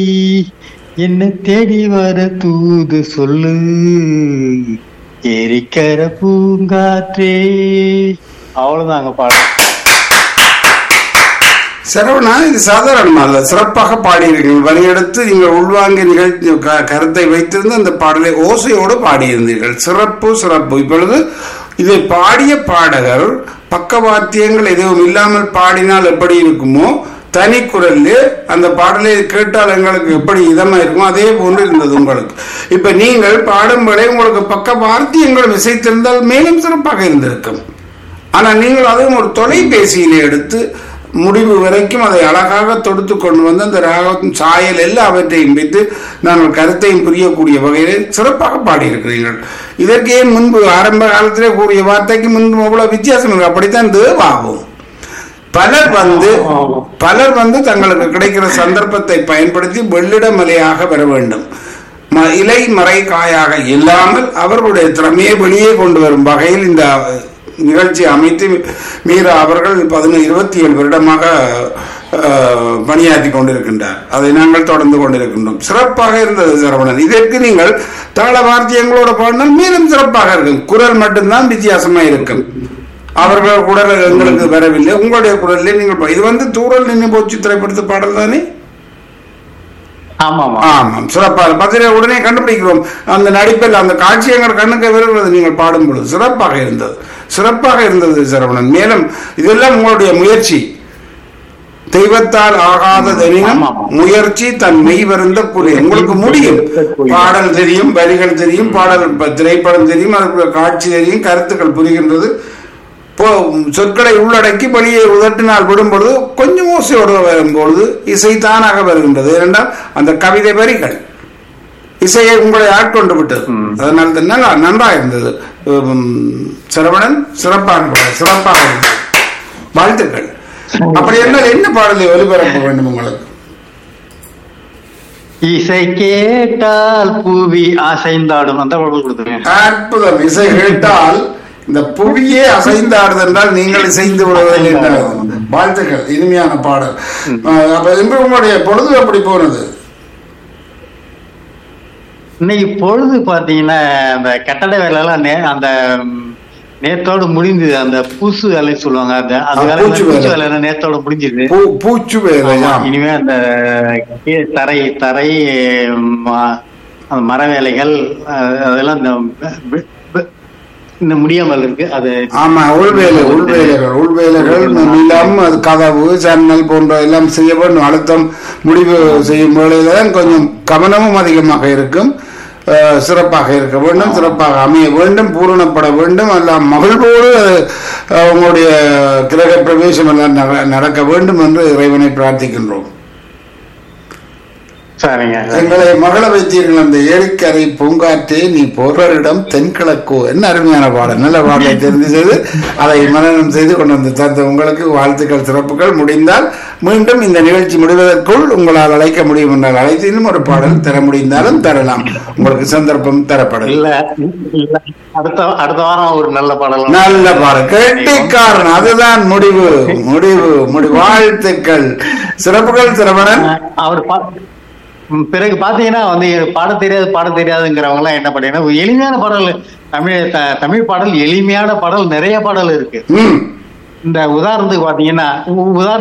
என்ன தேடி வர தூது சொல்லு எரிக்கர பூங்காற்றே அவ்வளவுதாங்க பாடம் சரவணா இது சாதாரணமா அல்ல சிறப்பாக பாடியிருக்கீர்கள் வழியெடுத்து நீங்கள் உள்வாங்கி நிகழ்ச்சி க- கருத்தை வைத்திருந்து அந்த பாடலை ஓசையோடு பாடியிருந்தீர்கள் சிறப்பு சிறப்பு இப்பொழுது இதை பாடிய பாடகர் பக்கவாத்தியங்கள் எதுவும் இல்லாமல் பாடினால் எப்படி இருக்குமோ தனி குரல்ல அந்த பாடலை கேட்டால் எங்களுக்கு எப்படி இதமா இருக்குமோ அதே போன்று இருந்தது உங்களுக்கு இப்ப நீங்கள் பாடும்போதே உங்களுக்கு பக்க வாத்தியங்கள் இசைத்திருந்தால் மேலும் சிறப்பாக இருந்திருக்கும் ஆனால் நீங்கள் அதுவும் ஒரு தொலைபேசியில எடுத்து முடிவு வரைக்கும் அதை அழகாக தொடுத்து கொண்டு வந்து அந்த ராகத்தின் சாயல் எல்லாவற்றையும் வைத்து நாங்கள் கருத்தையும் புரியக்கூடிய வகையில் சிறப்பாக பாடியிருக்கிறீர்கள் இதற்கு ஏன் முன்பு ஆரம்ப காலத்திலே கூறிய வார்த்தைக்கு முன்பு அவ்வளவு வித்தியாசம் இருக்கு அப்படித்தான் தேவாகும் பலர் வந்து பலர் வந்து தங்களுக்கு கிடைக்கிற சந்தர்ப்பத்தை பயன்படுத்தி வெள்ளிட மலையாக வர வேண்டும் ம- இலை மறை காயாக இல்லாமல் அவர்களுடைய திறமையை வெளியே கொண்டு வரும் வகையில் இந்த நிகழ்ச்சி அமைத்து மீரா அவர்கள் பதினொன்று இருபத்தி ஏழு வருடமாக அஹ், பணியாற்றி கொண்டிருக்கின்றார் அதை நாங்கள் தொடர்ந்து கொண்டிருக்கின்றோம் சிறப்பாக இருந்தது சரவணன் இதற்கு நீங்கள் தாள வார்த்தியங்களோட பாடினால் மேலும் சிறப்பாக இருக்கும் குரல் மட்டும்தான் வித்தியாசமா இருக்கும் அவர்கள் குரல் எங்களுக்கு வரவில்லை உங்களுடைய குரலில் நீங்கள் பா- இது வந்து தூரல் நின்று போச்சு திரைப்படத்து பாடல் தானே ஆமா ஆமா ஆமாம் சிறப்பாக பதிலை உடனே கண்டுபிடிக்கிறோம் அந்த நடிப்பில் அந்த காட்சி எங்கள் கண்ணுக்கு வருகிறது நீங்கள் பாடும் பொழுது சிறப்பாக இருந்தது சிறப்பாக இருந்தது சரவணன் மேலும் இதெல்லாம் உங்களுடைய முயற்சி தெய்வத்தால் ஆகாததெனினும் ஆமா, ஆமா. முயற்சி தன் மெய் வருந்த புரிய உங்களுக்கு முடியும் பாடல் தெரியும் வரிகள் தெரியும் பாடல் ப- திரைப்படம் தெரியும் அதுக்கு காட்சி தெரியும் கருத்துக்கள் புரிகின்றது போ- சொற்களை உள்ளடக்கி வெளியே உதட்டினால் விடும்பொழுது கொஞ்சம் ஓசையோடு வரும்பொழுது இசை தானாக வருகின்றது ஏனென்றால் அந்த கவிதை வரிகள் இசையை உங்களை ஆட்கொண்டு விட்டது அதனால் தான் நல்லா நன்றாக இருந்தது உம், சரவணன் சிறப்பாக பாடல், சிறப்பாக இருந்தது வாழ்த்துக்கள் அப்படி என்றால் என்ன பாடலை ஒலிபரப்ப வேண்டும் உங்களுக்கு இசை கேட்டால் பூவி அசைந்தாடும் அந்த பாடல் கொடுத்துருங்க அற்புதம் இசை கேட்டால் இந்த புவியே அசைந்தாடுது என்றால் நீங்கள் இசைந்து விடுவதில்லை என்றால் வாழ்த்துக்கள் இனிமையான பாடல் அஹ், அப்ப இன்று உங்களுடைய பொழுது எப்படி போனது இன்னைக்கு பொழுது பாத்தீங்கன்னா அந்த கட்டட வேலை எல்லாம் நே- அந்த ம், நேத்தோட முடிந்தது அந்த பூசு வேலை சொல்லுவாங்க அந்த அந்த ஆ, வேலை பூச்சு பூச்சு வேலை. வேலை நேத்தோட முடிஞ்சது பூ பூச்சு வேலையாம் இனிமே அந்த கீழ் தரை தரை ம், ஆ, அந்த மர வேலைகள் அஹ், அதெல்லாம் இந்த ப- ப- இந்த முடியாமல் இருக்கு அது ஆமா உள்வேலை உள்வேலைகள் உள்வேலைகள் நிலம் அது கதவு ஜன்னல் போன்ற எல்லாம் செய்ய வேண்டும் அழுத்தம் முடிவு செய்யும் வேளையில்தான் கொஞ்சம் கவனமும் அதிகமாக இருக்கும் அஹ், சிறப்பாக இருக்க வேண்டும் சிறப்பாக அமைய வேண்டும் பூரணப்பட வேண்டும் எல்லாம் மகிழ்வோடு அஹ், உங்களுடைய கிரக பிரவேசம் எல்லாம் நட- நடக்க வேண்டும் என்று இறைவனை பிரார்த்திக்கின்றோம் சரிங்க எங்களை மகள வைத்தீர்கள் அந்த ஏரிக்கரை பூங்காற்றே நீ போர்வரிடம் தென்கிழக்கோ என்ன அருமையான பாடல் நல்ல பாடலை தெரிந்து செய்து அதை மனநம் செய்து கொண்டு வந்து தந்த உங்களுக்கு வாழ்த்துக்கள் சிறப்புகள் முடிந்தால் மீண்டும் இந்த நிகழ்ச்சி முடிவதற்குள் உங்களால் அழைக்க முடியும் என்றால் அழைத்து இன்னும் ஒரு பாடல் தர முடிந்தாலும் தரலாம் உங்களுக்கு சந்தர்ப்பம் தரப்படும் இல்ல இல்ல அடுத்த அடுத்த வாரம் ஒரு நல்ல பாடல் நல்ல பாடல் கெட்டிக்காரன் அதுதான் முடிவு முடிவு முடிவு வாழ்த்துக்கள் சிறப்புகள் சிறவணன் அவர் பா- ம், பிறகு பாத்தீங்கன்னா வந்து பாட தெரியாது பாட தெரியாதுங்கிறவங்க எல்லாம் என்ன பண்ணீங்கன்னா எளிமையான பாடல் தமிழ் த- தமிழ் பாடல் எளிமையான பாடல் நிறைய பாடல் இருக்கு ம் இந்த உதாரணத்துக்கு பாத்தீங்கன்னா உ- உதாரணத்துக்கு